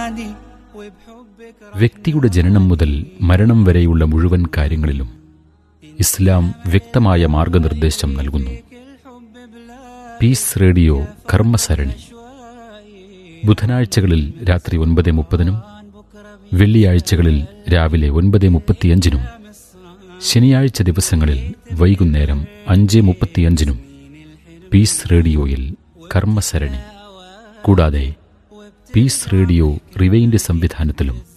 വ്യക്തിയുടെ ജനനം മുതൽ മരണം വരെയുള്ള മുഴുവൻ കാര്യങ്ങളിലും ഇസ്ലാം വ്യക്തമായ മാർഗനിർദ്ദേശം നൽകുന്നു പീസ് റേഡിയോ കർമ്മസരണി ബുധനാഴ്ചകളിൽ രാത്രി ഒൻപത് മുപ്പതിനും വെള്ളിയാഴ്ചകളിൽ രാവിലെ ഒൻപത് മുപ്പത്തിയഞ്ചിനും ശനിയാഴ്ച ദിവസങ്ങളിൽ വൈകുന്നേരം അഞ്ച് മുപ്പത്തിയഞ്ചിനും പീസ് റേഡിയോയിൽ കർമ്മസരണി കൂടാതെ പീസ് റേഡിയോ റിവൈൻഡ് സംവിധാനത്തിലും